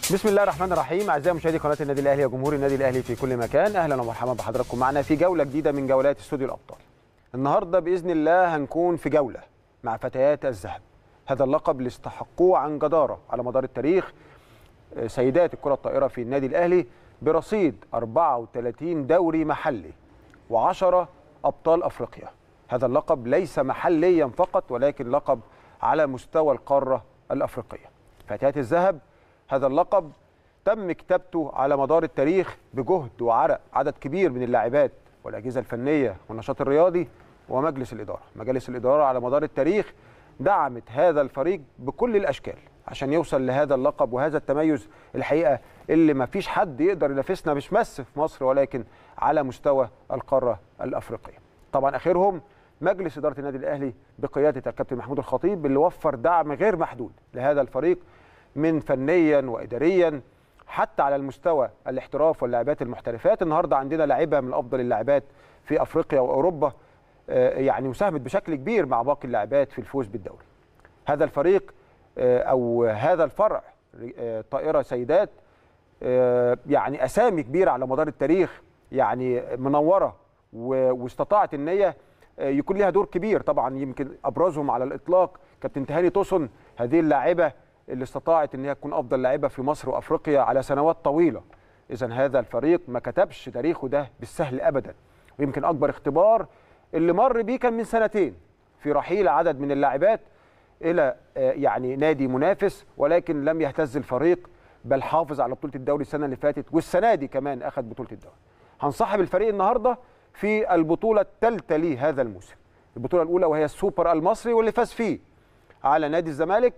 بسم الله الرحمن الرحيم اعزائي مشاهدي قناه النادي الاهلي وجمهور النادي الاهلي في كل مكان اهلا ومرحبا بحضراتكم معنا في جوله جديده من جولات استوديو الابطال النهارده باذن الله هنكون في جوله مع فتيات الذهب هذا اللقب اللي استحقوه عن جداره على مدار التاريخ سيدات الكره الطائره في النادي الاهلي برصيد 34 دوري محلي و10 ابطال افريقيا هذا اللقب ليس محليا فقط ولكن لقب على مستوى القاره الافريقيه فتيات الذهب هذا اللقب تم كتابته على مدار التاريخ بجهد وعرق عدد كبير من اللاعبات والاجهزه الفنيه والنشاط الرياضي ومجلس الاداره مجالس الاداره على مدار التاريخ دعمت هذا الفريق بكل الاشكال عشان يوصل لهذا اللقب وهذا التميز الحقيقه اللي ما فيش حد يقدر ينافسنا مش بس في مصر ولكن على مستوى القاره الافريقيه طبعا اخرهم مجلس اداره النادي الاهلي بقياده الكابتن محمود الخطيب اللي وفر دعم غير محدود لهذا الفريق من فنيا واداريا حتى على المستوى الاحتراف واللاعبات المحترفات النهارده عندنا لاعبه من افضل اللاعبات في افريقيا واوروبا يعني مساهمت بشكل كبير مع باقي اللاعبات في الفوز بالدوري هذا الفريق او هذا الفرع طائره سيدات يعني اسامي كبيره على مدار التاريخ يعني منوره واستطاعت ان هي يكون لها دور كبير طبعا يمكن ابرزهم على الاطلاق كابتن تهاني توسن هذه اللاعبه اللي استطاعت ان هي تكون افضل لاعبه في مصر وافريقيا على سنوات طويله اذا هذا الفريق ما كتبش تاريخه ده بالسهل ابدا ويمكن اكبر اختبار اللي مر بيه كان من سنتين في رحيل عدد من اللاعبات الى يعني نادي منافس ولكن لم يهتز الفريق بل حافظ على بطوله الدوري السنه اللي فاتت والسنه دي كمان اخذ بطوله الدوري هنصاحب الفريق النهارده في البطوله الثالثه ليه هذا الموسم البطوله الاولى وهي السوبر المصري واللي فاز فيه على نادي الزمالك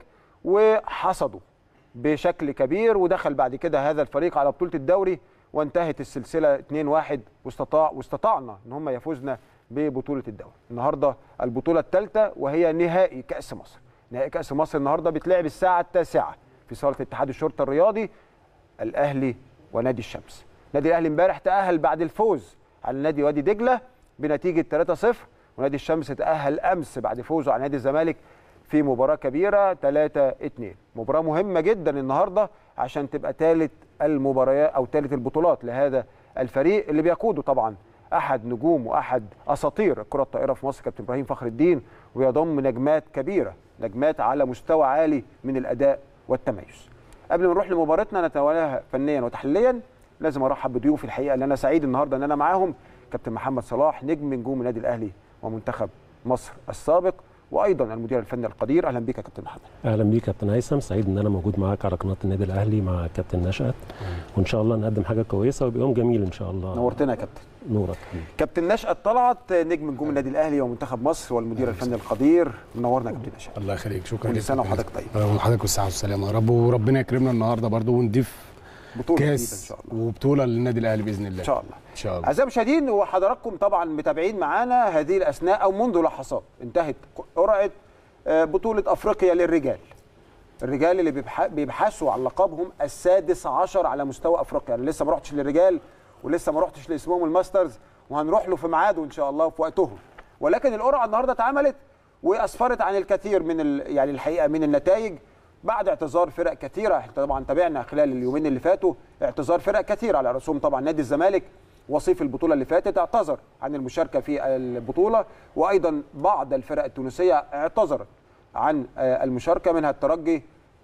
وحصدوا بشكل كبير ودخل بعد كده هذا الفريق على بطوله الدوري وانتهت السلسله 2-1 واستطاع واستطعنا ان هم يفوزنا ببطوله الدوري. النهارده البطوله الثالثه وهي نهائي كاس مصر. نهائي كاس مصر النهارده بيتلعب الساعه التاسعه في صاله اتحاد الشرطه الرياضي الاهلي ونادي الشمس. نادي الاهلي امبارح تاهل بعد الفوز على نادي وادي دجله بنتيجه 3-0 ونادي الشمس تاهل امس بعد فوزه على نادي الزمالك في مباراه كبيره 3 2 مباراه مهمه جدا النهارده عشان تبقى ثالث المباريات او ثالث البطولات لهذا الفريق اللي بيقوده طبعا احد نجوم واحد اساطير الكره الطائره في مصر كابتن ابراهيم فخر الدين ويضم نجمات كبيره نجمات على مستوى عالي من الاداء والتميز قبل ما نروح لمباراتنا نتواليها فنيا وتحليليا لازم ارحب بضيوفي الحقيقه اللي انا سعيد النهارده ان انا معاهم كابتن محمد صلاح نجم نجوم النادي الاهلي ومنتخب مصر السابق وايضا المدير الفني القدير اهلا بيك يا كابتن محمد اهلا بيك يا كابتن هيثم سعيد ان انا موجود معاك على قناه النادي الاهلي مع كابتن نشأت وان شاء الله نقدم حاجه كويسه ويبقى يوم جميل ان شاء الله نورتنا يا كابتن نورك كابتن نشأت طلعت نجم نجوم النادي الاهلي ومنتخب مصر والمدير الفني القدير منورنا يا كابتن نشأت الله يخليك شكرا كل سنه وحضرتك طيب وحضرتك والسعه والسلامه يا رب وربنا يكرمنا النهارده برضو ونضيف بطوله جديده ان كاس شاء الله وبطوله للنادي الاهلي باذن الله ان شاء الله ان شاء الله اعزائي المشاهدين وحضراتكم طبعا متابعين معانا هذه الاثناء او منذ لحظات انتهت قرعه بطولة أفريقيا للرجال الرجال اللي بيبحثوا عن لقبهم السادس عشر على مستوى أفريقيا أنا لسه ما رحتش للرجال ولسه ما رحتش لاسمهم الماسترز وهنروح له في ميعاده إن شاء الله وفي وقتهم ولكن القرعة النهاردة اتعملت وأسفرت عن الكثير من ال... يعني الحقيقة من النتائج بعد اعتذار فرق كثيرة احنا طبعا تابعنا خلال اليومين اللي فاتوا اعتذار فرق كثيرة على رسوم طبعا نادي الزمالك وصيف البطوله اللي فاتت اعتذر عن المشاركه في البطوله وايضا بعض الفرق التونسيه اعتذرت عن المشاركه منها الترجي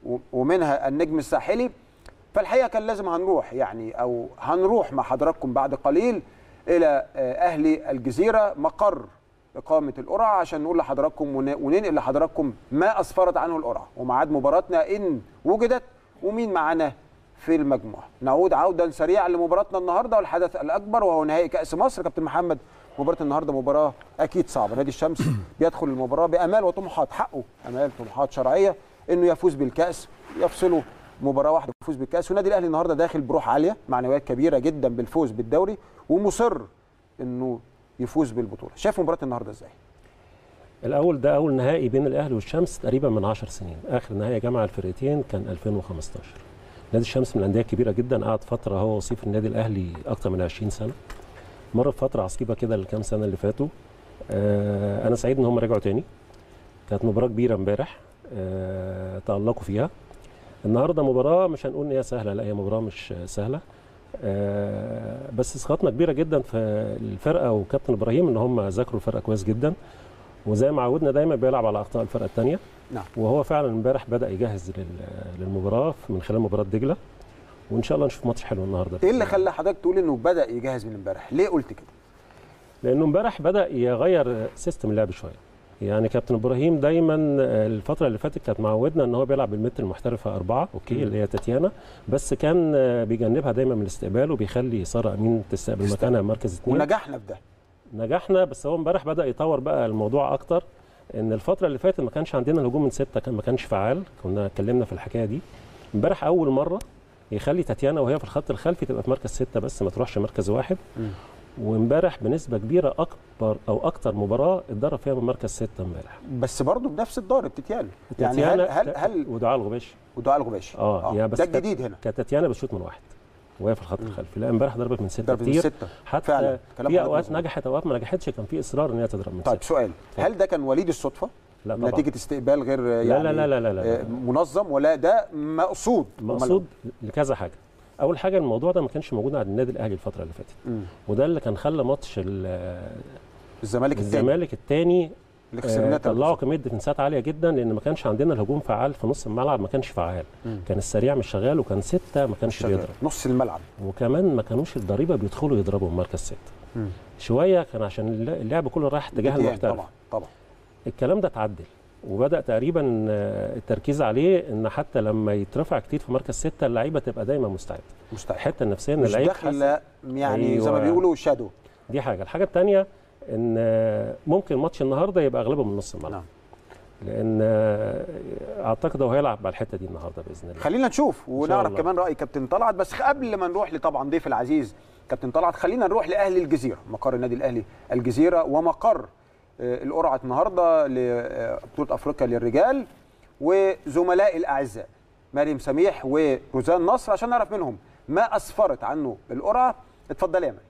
ومنها النجم الساحلي فالحقيقه كان لازم هنروح يعني او هنروح مع حضراتكم بعد قليل الى اهلي الجزيره مقر اقامه القرعه عشان نقول لحضراتكم وننقل لحضراتكم ما اسفرت عنه القرعه وميعاد مباراتنا ان وجدت ومين معانا في المجموعه نعود عودا سريعا لمباراتنا النهارده والحدث الاكبر وهو نهائي كاس مصر كابتن محمد مباراه النهارده مباراه اكيد صعبه نادي الشمس بيدخل المباراه بامال وطموحات حقه امال طموحات شرعيه انه يفوز بالكاس يفصله مباراه واحده يفوز بالكاس والنادي الاهلي النهارده داخل بروح عاليه معنويات كبيره جدا بالفوز بالدوري ومصر انه يفوز بالبطوله شايف مباراه النهارده ازاي الاول ده اول نهائي بين الاهلي والشمس تقريبا من 10 سنين اخر نهائي جمع الفرقتين كان 2015 نادي الشمس من الانديه الكبيره جدا قعد فتره هو وصيف النادي الاهلي اكتر من 20 سنه مر بفتره عصيبه كده الكام سنه اللي فاتوا آه انا سعيد ان هم رجعوا تاني كانت مباراه كبيره امبارح آه تالقوا فيها النهارده مباراه مش هنقول ان هي سهله لا هي مباراه مش سهله آه، بس ثقتنا كبيره جدا في الفرقه وكابتن ابراهيم ان هم ذاكروا الفرقه كويس جدا وزي ما عودنا دايما بيلعب على اخطاء الفرقه الثانيه نعم. وهو فعلا امبارح بدا يجهز لل- للمباراه من خلال مباراه دجله وان شاء الله نشوف ماتش حلو النهارده ايه اللي خلى حضرتك تقول انه بدا يجهز من امبارح ليه قلت كده لانه امبارح بدا يغير سيستم اللعب شويه يعني كابتن ابراهيم دايما الفتره اللي فاتت كانت معودنا ان هو بيلعب بالمتر المحترفه اربعه اوكي مم. اللي هي تاتيانا بس كان بيجنبها دايما من الاستقبال وبيخلي ساره امين تستقبل تستقبل. مكانها مركز اثنين ونجحنا في ده نجحنا بس هو امبارح بدا يطور بقى الموضوع اكتر ان الفتره اللي فاتت ما كانش عندنا الهجوم من سته كان ما كانش فعال كنا اتكلمنا في الحكايه دي امبارح اول مره يخلي تاتيانا وهي في الخط الخلفي تبقى في مركز سته بس ما تروحش مركز واحد مم. وامبارح بنسبه كبيره اكبر او اكتر مباراه اتدرب فيها من مركز سته امبارح بس برضه بنفس الضارب تتيانا يعني هل تاتيانا هل هل ودعاء الغباشي ودعاء الغباشي اه يعني بس ده كانت- الجديد هنا كانت تاتيانا بتشوط من واحد وهي في الخط مم. الخلفي لا امبارح ضربت من سته ضرب من كتير سته حتى فعلا كلام في حضرتك اوقات مظبوط. نجحت اوقات ما نجحتش كان في اصرار ان هي تضرب من طيب سته سؤال هل ده كان وليد الصدفه لا طبعا نتيجه استقبال غير لا يعني لا لا لا لا, لا. آه، منظم ولا ده مقصود مقصود لكذا حاجه اول حاجه الموضوع ده ما كانش موجود عند النادي الاهلي الفتره اللي فاتت مم. وده اللي كان خلى ماتش ال- الزمالك الثاني الزمالك الثاني اللي خسرناه طلعوا كميه ديفنسات عاليه جدا لان ما كانش عندنا الهجوم فعال في نص الملعب ما كانش فعال مم. كان السريع مش شغال وكان سته ما كانش شغال. بيضرب نص الملعب وكمان ما كانوش الضريبه بيدخلوا يضربوا من مركز سته مم. شويه كان عشان اللعب كله رايح اتجاه اتيان المحترف طبعا طبعا الكلام ده اتعدل وبدا تقريبا آه، التركيز عليه ان حتى لما يترفع كتير في مركز سته اللعيبه تبقى دايما مستعده مستحيل الحته النفسيه ان مش اللعيب حاسس- داخله يعني زي ما أيوة. بيقولوا شادو دي حاجه الحاجه الثانيه ان آه، ممكن ماتش النهارده يبقى اغلبه من نص الملعب نعم. لان آه، اعتقد هو هيلعب على الحته دي النهارده باذن الله خلينا نشوف ونعرف الله. كمان راي كابتن طلعت بس قبل ما نروح لطبعا ضيف العزيز كابتن طلعت خلينا نروح لاهلي الجزيره مقر النادي الاهلي الجزيره ومقر آه، القرعه النهارده لبطوله افريقيا للرجال وزملاء الاعزاء مريم سميح وروزان نصر عشان نعرف منهم ما اسفرت عنه القرعه اتفضلي يا مريم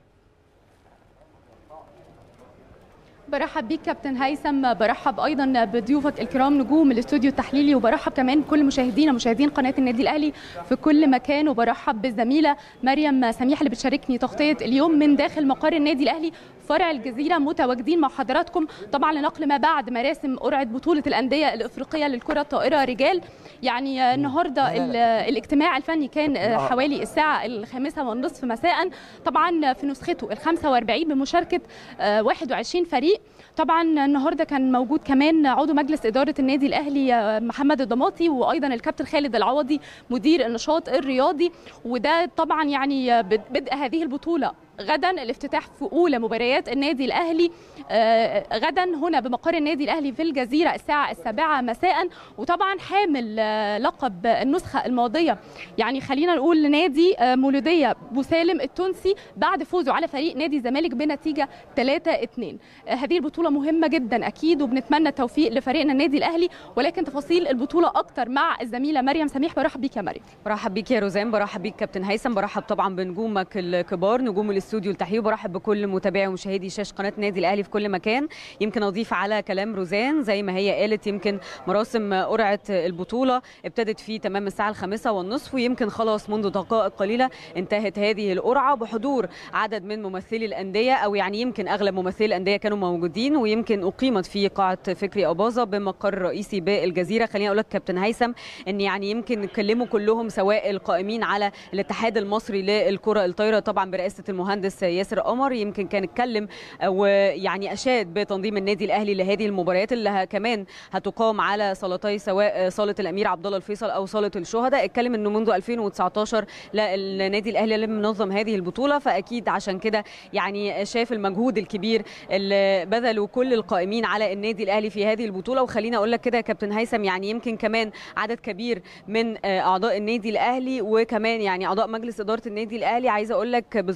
برحب بيك كابتن هيثم برحب ايضا بضيوفة الكرام نجوم الاستوديو التحليلي وبرحب كمان كل مشاهدينا مشاهدين قناه النادي الاهلي في كل مكان وبرحب بالزميله مريم سميح اللي بتشاركني تغطيه اليوم من داخل مقر النادي الاهلي فرع الجزيره متواجدين مع حضراتكم طبعا لنقل ما بعد مراسم قرعه بطوله الانديه الافريقيه للكره الطائره رجال يعني النهارده ال- الاجتماع الفني كان حوالي الساعه الخامسه والنصف مساء طبعا في نسخته ال 45 بمشاركه آه، 21 فريق طبعا النهارده كان موجود كمان عضو مجلس اداره النادي الاهلي آه، محمد الضماطي وايضا الكابتن خالد العوضي مدير النشاط الرياضي وده طبعا يعني بدء هذه البطوله غدا الافتتاح في اولى مباريات النادي الاهلي آه، غدا هنا بمقر النادي الاهلي في الجزيره الساعه السابعه مساء وطبعا حامل آه، لقب النسخه الماضيه يعني خلينا نقول نادي آه، مولوديه بوسالم التونسي بعد فوزه على فريق نادي الزمالك بنتيجه 3 2 هذه البطوله مهمه جدا اكيد وبنتمنى التوفيق لفريقنا النادي الاهلي ولكن تفاصيل البطوله اكتر مع الزميله مريم سميح برحب بيك يا مريم برحب بيك يا روزان برحب بيك كابتن هيثم برحب طبعا بنجومك الكبار نجوم الاستوديو التحليلي وبرحب بكل متابعي ومشاهدي شاشه قناه النادي الاهلي في كل مكان يمكن اضيف على كلام روزان زي ما هي قالت يمكن مراسم قرعه البطوله ابتدت في تمام الساعه الخامسة والنصف ويمكن خلاص منذ دقائق قليله انتهت هذه القرعه بحضور عدد من ممثلي الانديه او يعني يمكن اغلب ممثلي الانديه كانوا موجودين ويمكن اقيمت في قاعه فكري اباظه بمقر رئيسي بالجزيره خليني اقول لك كابتن هيثم ان يعني يمكن اتكلموا كلهم سواء القائمين على الاتحاد المصري للكره الطايره طبعا برئاسه المهندس ياسر قمر يمكن كان اتكلم ويعني اشاد بتنظيم النادي الاهلي لهذه المباريات اللي ه- كمان هتقام على صالتي سواء صاله الامير عبد الله الفيصل او صاله الشهداء اتكلم انه منذ 2019 لا النادي الاهلي اللي منظم هذه البطوله فاكيد عشان كده يعني شاف المجهود الكبير اللي بذلوا كل القائمين على النادي الاهلي في هذه البطوله وخليني اقول لك كده يا كابتن هيثم يعني يمكن كمان عدد كبير من آه، اعضاء النادي الاهلي وكمان يعني اعضاء مجلس اداره النادي الاهلي عايزه اقول لك بالظبط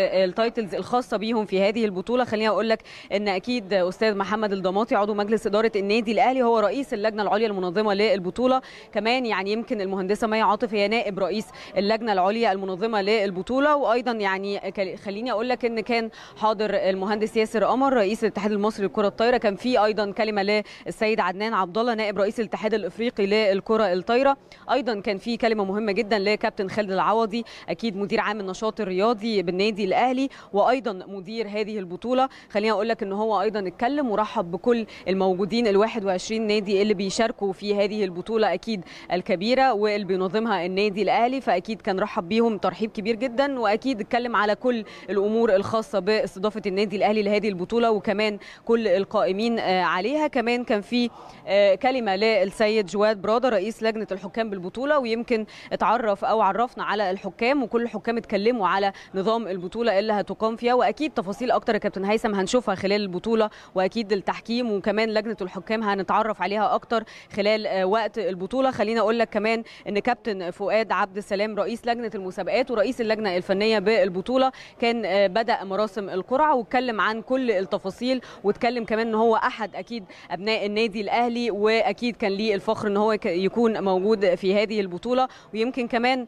التايتلز الخاصه بيهم في هذه البطوله خليني اقول لك ان اكيد استاذ محمد الضماطي عضو مجلس اداره النادي الاهلي هو رئيس اللجنه العليا المنظمه للبطوله كمان يعني يمكن المهندسه مي عاطف هي نائب رئيس اللجنه العليا المنظمه للبطوله وايضا يعني خليني اقول لك ان كان حاضر المهندس ياسر قمر رئيس الاتحاد المصري للكره الطايره كان في ايضا كلمه للسيد عدنان عبد الله نائب رئيس الاتحاد الافريقي للكره الطايره ايضا كان في كلمه مهمه جدا لكابتن خالد العوضي اكيد مدير عام النشاط الرياضي بالنادي الاهلي وايضا مدير هذه البطوله خليني اقول لك ان هو ايضا اتكلم ورحب بكل الموجودين ال 21 نادي اللي بيشاركوا في هذه البطوله اكيد الكبيره واللي بينظمها النادي الاهلي فاكيد كان رحب بيهم ترحيب كبير جدا واكيد اتكلم على كل الامور الخاصه باستضافه النادي الاهلي لهذه البطوله وكمان كل القائمين عليها كمان كان في كلمه للسيد جواد براده رئيس لجنه الحكام بالبطوله ويمكن اتعرف او عرفنا على الحكام وكل الحكام اتكلموا على نظام البطوله اللي هتقام فيها واكيد تفاصيل اكتر يا كابتن هيثم هنشوفها خلال البطوله واكيد التحكيم وكمان لجنه الحكام هنتعرف عليها اكتر خلال وقت البطوله خلينا اقول لك كمان ان كابتن فؤاد عبد السلام رئيس لجنه المسابقات ورئيس اللجنه الفنيه بالبطوله كان بدا مراسم القرعه واتكلم عن كل التفاصيل واتكلم كمان ان هو احد اكيد ابناء النادي الاهلي واكيد كان ليه الفخر ان هو يكون موجود في هذه البطوله ويمكن كمان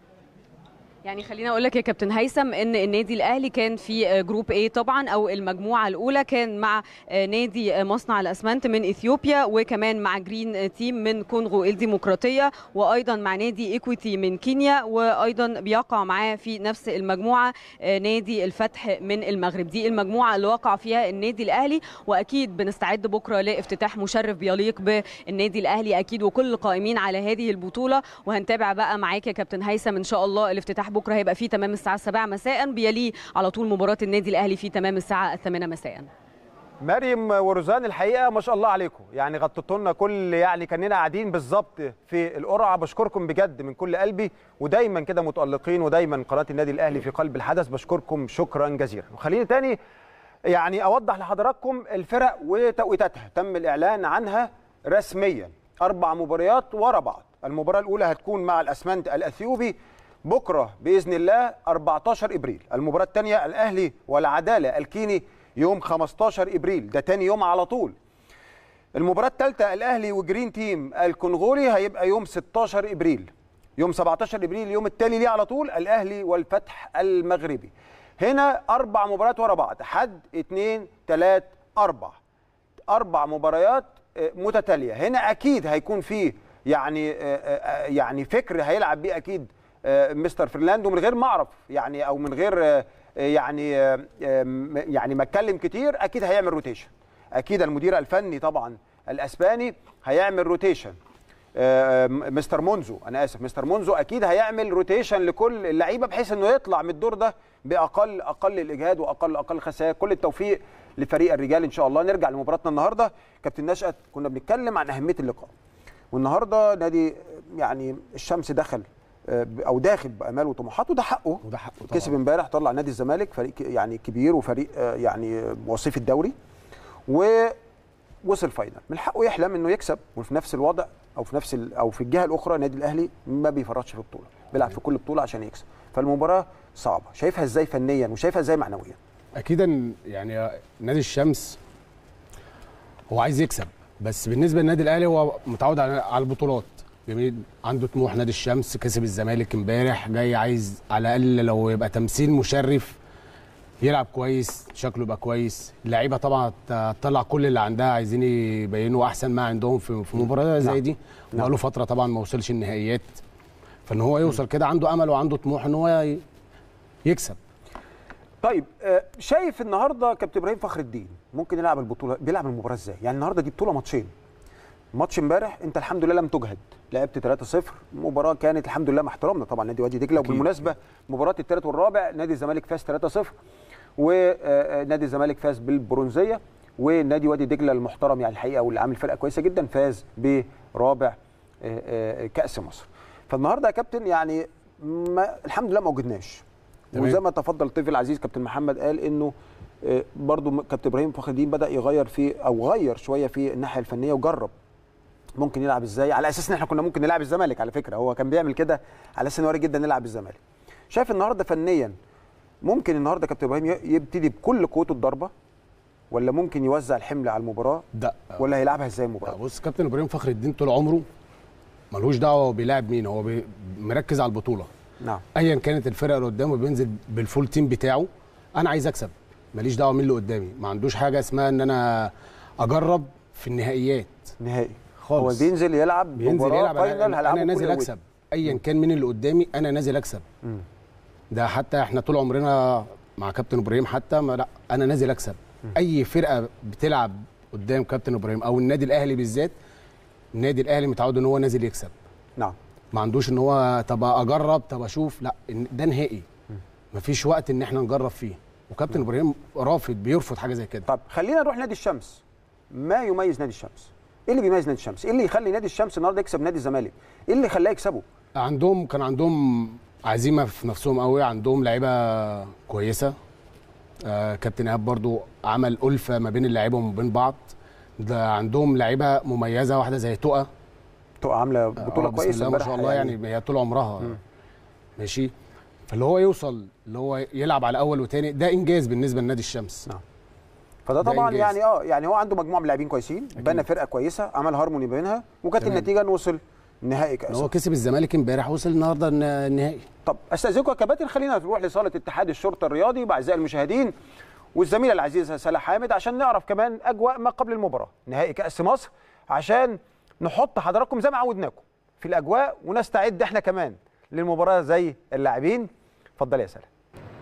يعني خلينا اقول لك يا كابتن هيثم ان النادي الاهلي كان في جروب اي طبعا او المجموعه الاولى كان مع نادي مصنع الاسمنت من اثيوبيا وكمان مع جرين تيم من كونغو الديمقراطيه وايضا مع نادي ايكويتي من كينيا وايضا بيقع معاه في نفس المجموعه نادي الفتح من المغرب دي المجموعه اللي وقع فيها النادي الاهلي واكيد بنستعد بكره لافتتاح مشرف بيليق بالنادي الاهلي اكيد وكل القائمين على هذه البطوله وهنتابع بقى معاك يا كابتن هيثم ان شاء الله الافتتاح بكره هيبقى في تمام الساعه 7 مساء بيليه على طول مباراه النادي الاهلي في تمام الساعه 8 مساء مريم وروزان الحقيقه ما شاء الله عليكم يعني غطيتوا لنا كل يعني كاننا قاعدين بالظبط في القرعه بشكركم بجد من كل قلبي ودايما كده متالقين ودايما قناه النادي الاهلي في قلب الحدث بشكركم شكرا جزيلا وخليني تاني يعني اوضح لحضراتكم الفرق وتوقيتاتها تم الاعلان عنها رسميا اربع مباريات ورا بعض المباراه الاولى هتكون مع الاسمنت الاثيوبي بكره باذن الله 14 ابريل المباراه الثانيه الاهلي والعداله الكيني يوم 15 ابريل ده تاني يوم على طول المباراه الثالثه الاهلي وجرين تيم الكونغولي هيبقى يوم 16 ابريل يوم 17 ابريل اليوم التالي ليه على طول الاهلي والفتح المغربي هنا اربع مباريات ورا بعض حد اثنين ثلاث اربع اربع مباريات متتاليه هنا اكيد هيكون فيه يعني يعني فكر هيلعب بيه اكيد مستر فرلاندو من غير ما اعرف يعني او من غير يعني يعني ما اتكلم كتير اكيد هيعمل روتيشن اكيد المدير الفني طبعا الاسباني هيعمل روتيشن مستر مونزو انا اسف مستر مونزو اكيد هيعمل روتيشن لكل اللعيبه بحيث انه يطلع من الدور ده باقل اقل الاجهاد واقل اقل خسائر كل التوفيق لفريق الرجال ان شاء الله نرجع لمباراتنا النهارده كابتن نشأت كنا بنتكلم عن اهميه اللقاء والنهارده نادي يعني الشمس دخل او داخل بامال وطموحات وده حقه وده حقه طبعا كسب امبارح طلع نادي الزمالك فريق يعني كبير وفريق يعني وصيف الدوري ووصل فاينل من حقه يحلم انه يكسب وفي نفس الوضع او في نفس او في الجهه الاخرى النادي الاهلي ما بيفرطش في البطوله بيلعب في كل بطوله عشان يكسب فالمباراه صعبه شايفها ازاي فنيا وشايفها ازاي معنويا اكيد يعني نادي الشمس هو عايز يكسب بس بالنسبه للنادي الاهلي هو متعود على البطولات جميل عنده طموح نادي الشمس كسب الزمالك امبارح جاي عايز على الاقل لو يبقى تمثيل مشرف يلعب كويس شكله يبقى كويس اللعيبه طبعا تطلع كل اللي عندها عايزين يبينوا احسن ما عندهم في في مباراه زي دي بقاله فتره طبعا ما وصلش النهائيات فان هو يوصل كده عنده امل وعنده طموح ان هو يكسب طيب شايف النهارده كابتن ابراهيم فخر الدين ممكن يلعب البطوله بيلعب المباراه ازاي يعني النهارده دي بطوله ماتشين ماتش امبارح انت الحمد لله لم تجهد لعبت 3-0 مباراه كانت الحمد لله مع احترامنا طبعا نادي وادي دجله وبالمناسبه مباراه الثالث والرابع نادي الزمالك فاز 3-0 ونادي الزمالك فاز بالبرونزيه ونادي وادي دجله المحترم يعني الحقيقه واللي عامل فرقه كويسه جدا فاز برابع كاس مصر فالنهارده يا كابتن يعني ما الحمد لله ما وجدناش وزي ما تفضل الطفل العزيز كابتن محمد قال انه برضو كابتن ابراهيم فخر الدين بدا يغير في او غير شويه في الناحيه الفنيه وجرب ممكن يلعب ازاي على اساس ان احنا كنا ممكن نلعب الزمالك على فكره هو كان بيعمل كده على اساس ان وارد جدا نلعب الزمالك شايف النهارده فنيا ممكن النهارده كابتن ابراهيم ي- يبتدي بكل قوته الضربه ولا ممكن يوزع الحمل على المباراه ده ولا هيلعبها ازاي لا، المباراه بص كابتن ابراهيم فخر الدين طول عمره ملوش دعوه هو بيلاعب مين هو بي- مركز على البطوله نعم ايا كانت الفرقه اللي قدامه بينزل بالفول تيم بتاعه انا عايز اكسب ماليش دعوه مين اللي قدامي ما عندوش حاجه اسمها ان انا اجرب في النهائيات نهائي خالص هو بينزل يلعب بينزل مباراه يلعب فاينل انا, هلعبه أنا نازل كل ود. اكسب ايا كان مين اللي قدامي انا نازل اكسب مم. ده حتى احنا طول عمرنا مع كابتن ابراهيم حتى ما لا انا نازل اكسب اي فرقه بتلعب قدام كابتن ابراهيم او النادي الاهلي بالذات النادي الاهلي متعود ان هو نازل يكسب نعم ما عندوش ان هو طب اجرب طب اشوف لا إن- ده نهائي مفيش وقت ان احنا نجرب فيه وكابتن ابراهيم رافض بيرفض حاجه زي كده طب خلينا نروح نادي الشمس ما يميز نادي الشمس ايه اللي بيميز نادي الشمس ايه اللي يخلي نادي الشمس النهارده يكسب نادي الزمالك ايه اللي خلاه يكسبه عندهم كان عندهم عزيمه في نفسهم قوي عندهم لعيبه كويسه آه كابتن ايهاب برضو عمل الفه ما بين اللعيبه وما بين بعض ده عندهم لعيبه مميزه واحده زي تقى تبقى عامله بطوله آه، بسم كويسه الله ما امبارح شاء الله يعني هي طول عمرها ماشي فاللي هو يوصل اللي هو يلعب على اول وتاني ده انجاز بالنسبه لنادي الشمس نعم. فده ده طبعا إنجاز. يعني اه يعني هو عنده مجموعه من لاعبين كويسين بنى فرقه كويسه عمل هارموني بينها وكانت تمام. النتيجه انه وصل نهائي ان كاس هو كسب الزمالك امبارح وصل النهارده الن- النهائي طب استاذنكم يا كباتن خلينا نروح لصاله اتحاد الشرطه الرياضي باعزائي المشاهدين والزميله العزيزه سلا حامد عشان نعرف كمان اجواء ما قبل المباراه نهائي كاس مصر عشان نحط حضراتكم زي ما عودناكم في الاجواء ونستعد احنا كمان للمباراه زي اللاعبين اتفضل يا سلا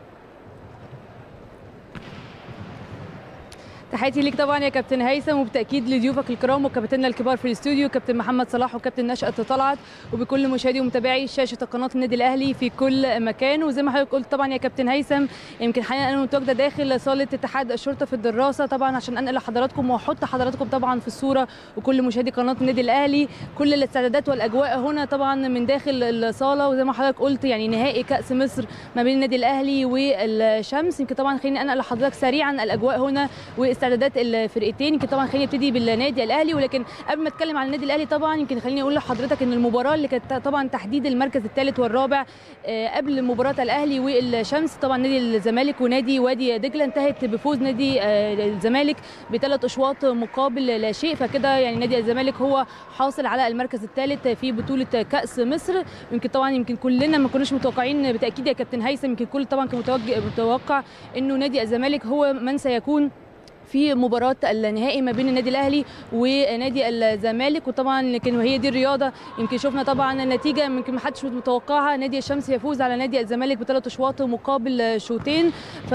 تحياتي ليك طبعا يا كابتن هيثم وبالتاكيد لضيوفك الكرام وكابتننا الكبار في الاستوديو كابتن محمد صلاح وكابتن نشأت طلعت وبكل مشاهدي ومتابعي شاشه قناه النادي الاهلي في كل مكان وزي ما حضرتك قلت طبعا يا كابتن هيثم يمكن حاليا انا متواجده داخل صاله اتحاد الشرطه في الدراسه طبعا عشان انقل لحضراتكم واحط حضراتكم طبعا في الصوره وكل مشاهدي قناه النادي الاهلي كل الاستعدادات والاجواء هنا طبعا من داخل الصاله وزي ما حضرتك قلت يعني نهائي كاس مصر ما بين النادي الاهلي والشمس يمكن طبعا خليني انقل لحضرتك سريعا الاجواء هنا واستعدادات الفرقتين يمكن طبعا خليني ابتدي بالنادي الاهلي ولكن قبل ما اتكلم عن النادي الاهلي طبعا يمكن خليني اقول لحضرتك ان المباراه اللي كانت طبعا تحديد المركز الثالث والرابع آه، قبل مباراه الاهلي والشمس طبعا نادي الزمالك ونادي وادي دجله انتهت بفوز نادي آه، الزمالك بثلاث اشواط مقابل لا شيء فكده يعني نادي الزمالك هو حاصل على المركز الثالث في بطوله كاس مصر يمكن طبعا يمكن كلنا ما كناش متوقعين بالتاكيد يا كابتن هيثم يمكن كل طبعا كان متوجه- متوقع انه نادي الزمالك هو من سيكون في مباراة النهائي ما بين النادي الأهلي ونادي الزمالك وطبعا لكن وهي دي الرياضة يمكن شفنا طبعا النتيجة يمكن ما حدش متوقعها نادي الشمس يفوز على نادي الزمالك بثلاث أشواط مقابل شوطين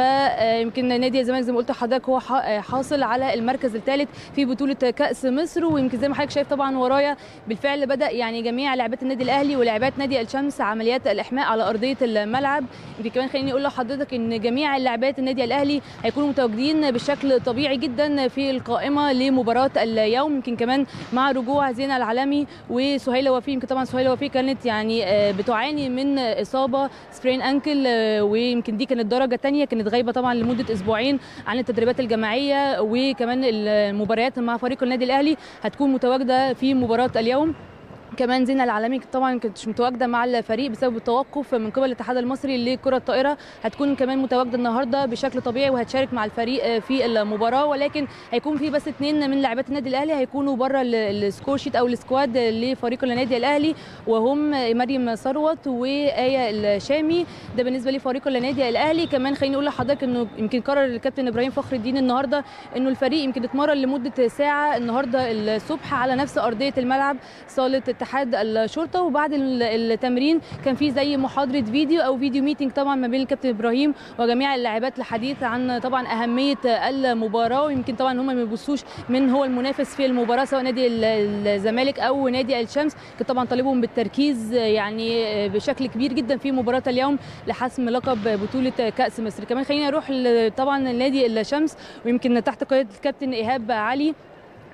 فيمكن نادي الزمالك زي ما قلت لحضرتك هو ح- حاصل على المركز الثالث في بطولة كأس مصر ويمكن زي ما حضرتك شايف طبعا ورايا بالفعل بدأ يعني جميع لاعبات النادي الأهلي ولاعبات نادي الشمس عمليات الإحماء على أرضية الملعب يمكن كمان خليني أقول لحضرتك إن جميع اللاعبات النادي الأهلي هيكونوا متواجدين بشكل طبيعي جدا في القائمة لمباراة اليوم يمكن كمان مع رجوع زينة العالمي وسهيلة وفي يمكن طبعا سهيلة وفي كانت يعني آه، بتعاني من إصابة سبرين أنكل آه، ويمكن دي كانت درجة تانية كانت غايبة طبعا لمدة أسبوعين عن التدريبات الجماعية وكمان المباريات مع فريق النادي الأهلي هتكون متواجدة في مباراة اليوم كمان زينة العالمي طبعا كانتش متواجده مع الفريق بسبب التوقف من قبل الاتحاد المصري لكره الطائره هتكون كمان متواجده النهارده بشكل طبيعي وهتشارك مع الفريق في المباراه ولكن هيكون في بس اثنين من لاعبات النادي الاهلي هيكونوا بره ال- السكور شيت او السكواد لفريق النادي الاهلي وهم مريم ثروت وايه الشامي ده بالنسبه لفريق النادي الاهلي كمان خليني اقول لحضرتك انه يمكن قرر الكابتن ابراهيم فخر الدين النهارده انه الفريق يمكن اتمرن لمده ساعه النهارده الصبح على نفس ارضيه الملعب صاله اتحاد الشرطه وبعد ال- التمرين كان في زي محاضره فيديو او فيديو ميتنج طبعا ما بين الكابتن ابراهيم وجميع اللاعبات لحديث عن طبعا اهميه المباراه ويمكن طبعا هم ما بيبصوش من هو المنافس في المباراه سواء نادي ال- الزمالك او نادي الشمس كان طبعا طالبهم بالتركيز يعني بشكل كبير جدا في مباراه اليوم لحسم لقب بطوله كاس مصر كمان خلينا نروح ل- طبعا نادي الشمس ويمكن تحت قياده الكابتن ايهاب علي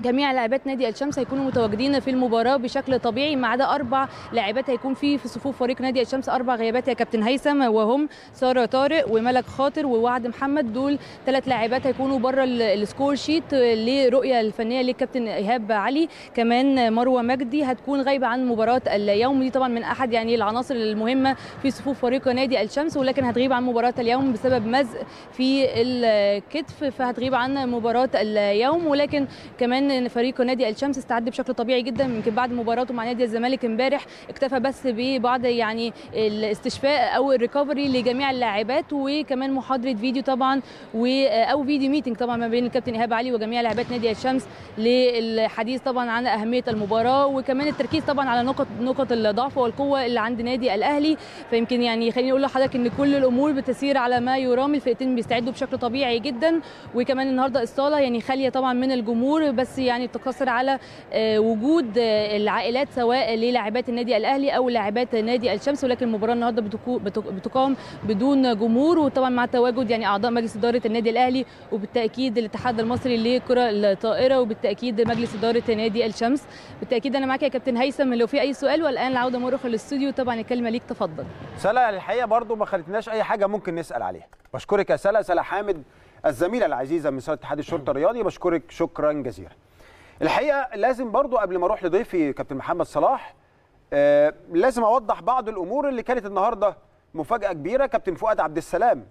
جميع لاعبات نادي الشمس هيكونوا متواجدين في المباراه بشكل طبيعي ما عدا اربع لاعبات هيكون في في صفوف فريق نادي الشمس اربع غيابات يا كابتن هيثم وهم ساره طارق وملك خاطر ووعد محمد دول ثلاث لاعبات هيكونوا بره ال- السكور شيت لرؤيه الفنيه للكابتن ايهاب علي كمان مروه مجدي هتكون غايبه عن مباراه اليوم دي طبعا من احد يعني العناصر المهمه في صفوف فريق نادي الشمس ولكن هتغيب عن مباراه اليوم بسبب مزق في الكتف فهتغيب عن مباراه اليوم ولكن كمان فريق نادي الشمس استعد بشكل طبيعي جدا يمكن بعد مباراته مع نادي الزمالك امبارح اكتفى بس ببعض يعني الاستشفاء او الريكفري لجميع اللاعبات وكمان محاضره فيديو طبعا و او فيديو ميتنج طبعا ما بين الكابتن ايهاب علي وجميع لاعبات نادي الشمس للحديث طبعا عن اهميه المباراه وكمان التركيز طبعا على نقط نقط الضعف والقوه اللي عند نادي الاهلي فيمكن يعني خليني اقول لحضرتك ان كل الامور بتسير على ما يرام الفرقتين بيستعدوا بشكل طبيعي جدا وكمان النهارده الصاله يعني خاليه طبعا من الجمهور بس يعني بتقتصر على آه، وجود آه، العائلات سواء للاعبات النادي الاهلي او لاعبات نادي الشمس ولكن المباراه النهارده بتكو- بتك- بتقام بدون جمهور وطبعا مع تواجد يعني اعضاء مجلس اداره النادي الاهلي وبالتاكيد الاتحاد المصري للكره الطائره وبالتاكيد مجلس اداره نادي الشمس بالتاكيد انا معاك يا كابتن هيثم لو في اي سؤال والان العوده مره للاستوديو طبعا الكلمه ليك تفضل سلا الحقيقه برضو ما خلتناش اي حاجه ممكن نسال عليها بشكرك يا سلا سلا حامد الزميله العزيزه من سله اتحاد الشرطه الرياضي بشكرك شكرا جزيلا الحقيقه لازم برضو قبل ما اروح لضيفي كابتن محمد صلاح آه لازم اوضح بعض الامور اللي كانت النهارده مفاجاه كبيره كابتن فؤاد عبد السلام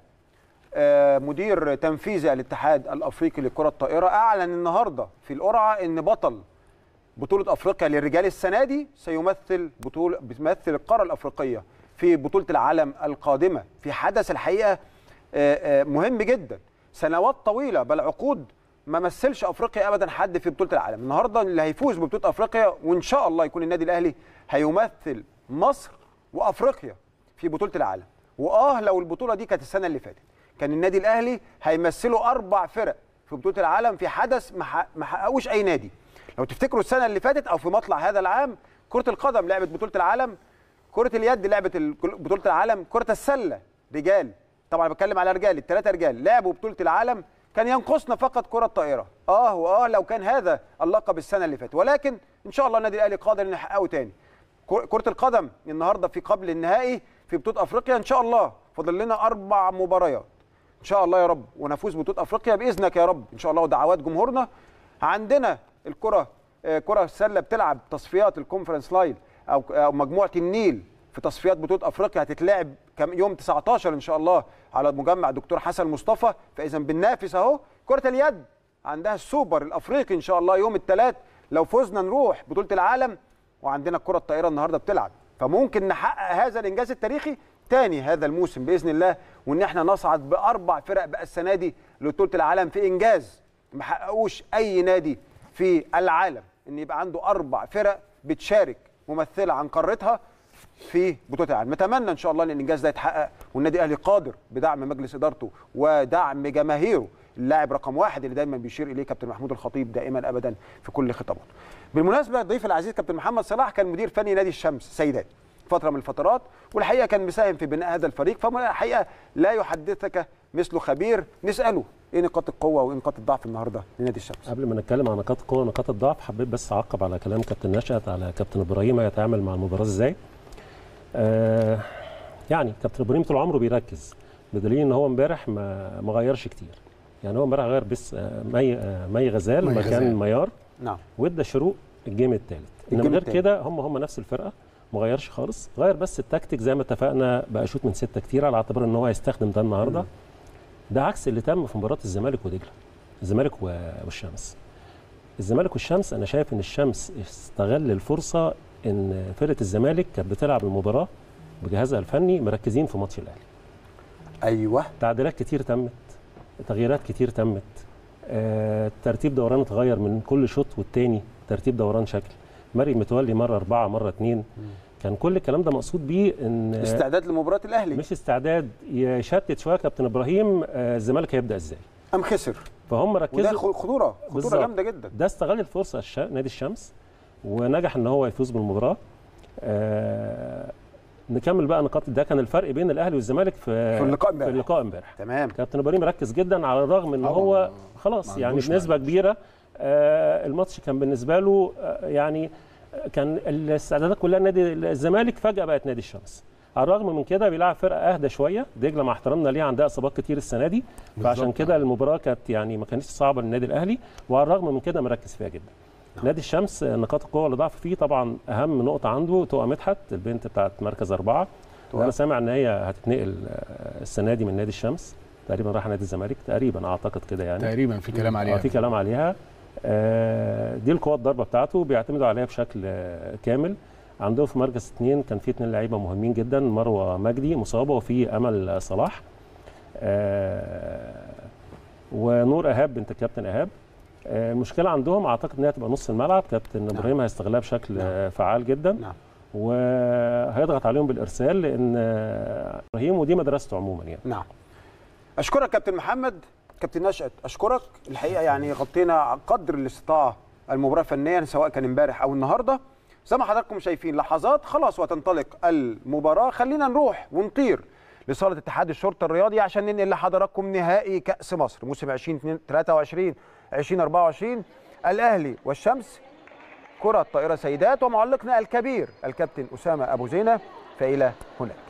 آه، مدير تنفيذي الاتحاد الافريقي للكره الطائره اعلن النهارده في القرعه ان بطل بطوله افريقيا للرجال السنه دي سيمثل بطوله بيمثل القاره الافريقيه في بطوله العالم القادمه في حدث الحقيقه آه، آه، مهم جدا سنوات طويله بل عقود ما مثلش افريقيا ابدا حد في بطوله العالم النهارده اللي هيفوز ببطوله افريقيا وان شاء الله يكون النادي الاهلي هيمثل مصر وافريقيا في بطوله العالم واه لو البطوله دي كانت السنه اللي فاتت كان النادي الاهلي هيمثله اربع فرق في بطوله العالم في حدث ما ح- ما حققوش اي نادي لو تفتكروا السنه اللي فاتت او في مطلع هذا العام كره القدم لعبت بطوله العالم كره اليد لعبت ال- بطوله العالم كره السله رجال طبعا بتكلم على رجال الثلاثه رجال لعبوا بطوله العالم كان ينقصنا فقط كره الطائره اه واه لو كان هذا اللقب السنه اللي فاتت ولكن ان شاء الله النادي الاهلي قادر انه يحققه تاني كر- كره القدم النهارده في قبل النهائي في بطوله افريقيا ان شاء الله فاضل لنا اربع مباريات ان شاء الله يا رب ونفوز بطوله افريقيا باذنك يا رب ان شاء الله ودعوات جمهورنا عندنا الكره آه، كره السله بتلعب تصفيات الكونفرنس لاين او أو مجموعه النيل في تصفيات بطوله افريقيا هتتلعب كم يوم 19 ان شاء الله على مجمع دكتور حسن مصطفى فاذا بننافس اهو كره اليد عندها السوبر الافريقي ان شاء الله يوم الثلاث لو فزنا نروح بطوله العالم وعندنا الكره الطائره النهارده بتلعب فممكن نحقق هذا الانجاز التاريخي تاني هذا الموسم باذن الله وان احنا نصعد باربع فرق بقى السنه دي لبطوله العالم في انجاز ما حققوش اي نادي في العالم ان يبقى عنده اربع فرق بتشارك ممثله عن قارتها في بطوله العالم نتمنى ان شاء الله ان الانجاز ده يتحقق والنادي الاهلي قادر بدعم مجلس ادارته ودعم جماهيره اللاعب رقم واحد اللي دايما بيشير اليه كابتن محمود الخطيب دائما ابدا في كل خطاباته. بالمناسبه ضيف العزيز كابتن محمد صلاح كان مدير فني نادي الشمس سيدات فتره من الفترات والحقيقه كان مساهم في بناء هذا الفريق فالحقيقه لا يحدثك مثل خبير نساله ايه نقاط القوه وايه نقاط الضعف النهارده لنادي الشمس. قبل ما نتكلم عن نقاط القوه ونقاط الضعف حبيت بس اعقب على كلام كابتن نشأت على كابتن ابراهيم هيتعامل مع المباراه ازاي آه يعني كابتن ابراهيم طول عمره بيركز بدليل ان هو امبارح ما ما غيرش كتير يعني هو امبارح غير بس آه، مي آه، مي غزال مي مكان غزال. ميار نعم وادى شروق الجيم الثالث انما الجيم غير التالت. كده هم هم نفس الفرقه ما غيرش خالص غير بس التكتيك زي ما اتفقنا بقى شوط من سته كتير على اعتبار ان هو هيستخدم ده النهارده ده عكس اللي تم في مباراه الزمالك ودجله الزمالك و- والشمس الزمالك والشمس انا شايف ان الشمس استغل الفرصه ان فرقه الزمالك كانت بتلعب المباراه بجهازها الفني مركزين في ماتش الاهلي ايوه تعديلات كتير تمت تغييرات كتير تمت آه، ترتيب دوران اتغير من كل شوط والتاني ترتيب دوران شكل مريم متولي مره اربعه مره اتنين كان كل الكلام ده مقصود بيه ان آه، استعداد لمباراه الاهلي مش استعداد يشتت شويه كابتن ابراهيم آه، الزمالك هيبدا ازاي ام خسر فهم وده ركزوا خ- خطوره خطوره بالظبط. جامده جدا ده استغل الفرصه الش... نادي الشمس ونجح ان هو يفوز بالمباراه آه... نكمل بقى نقاط ده كان الفرق بين الاهلي والزمالك في في اللقاء في امبارح اللقاء امبارح تمام كابتن ابراهيم ركز جدا على الرغم ان طبعاً هو ما- خلاص ما يعني عندوش بنسبه معنى. كبيره آه، الماتش كان بالنسبه له آه، يعني آه، كان الاستعدادات كلها نادي الزمالك فجاه بقت نادي الشمس على الرغم من كده بيلعب فرقه اهدى شويه دجله مع احترامنا ليها عندها اصابات كتير السنه دي فعشان بالظبط. كده المباراه كانت يعني ما كانتش صعبه للنادي الاهلي وعلى الرغم من كده مركز فيها جدا نادي الشمس آه، نقاط القوه اللي ضعف فيه طبعا اهم نقطه عنده تقى مدحت البنت بتاعت مركز اربعه تقى. وانا سامع ان هي هتتنقل آه، السنه دي من نادي الشمس تقريبا راح نادي الزمالك تقريبا اعتقد كده يعني تقريبا في كلام آه، عليها في كلام عليها آه، دي القوة الضربة بتاعته بيعتمدوا عليها بشكل آه، كامل عندهم في مركز اثنين كان في اثنين لعيبة مهمين جدا مروة مجدي مصابة وفي أمل صلاح آه، ونور إيهاب بنت الكابتن إيهاب آه، المشكلة عندهم أعتقد إنها تبقى نص الملعب كابتن إبراهيم هيستغلها بشكل آه، فعال جدا نعم. وهيضغط عليهم بالإرسال لأن آه، إبراهيم ودي مدرسته عموما يعني نعم اشكرك كابتن محمد كابتن نشأت اشكرك الحقيقه يعني غطينا قدر الاستطاعه المباراه فنيا سواء كان امبارح او النهارده زي ما حضراتكم شايفين لحظات خلاص وتنطلق المباراه خلينا نروح ونطير لصاله اتحاد الشرطه الرياضي عشان ننقل لحضراتكم نهائي كاس مصر موسم 2023 2024 الاهلي والشمس كره الطائره سيدات ومعلقنا الكبير الكابتن اسامه ابو زينه فالى هناك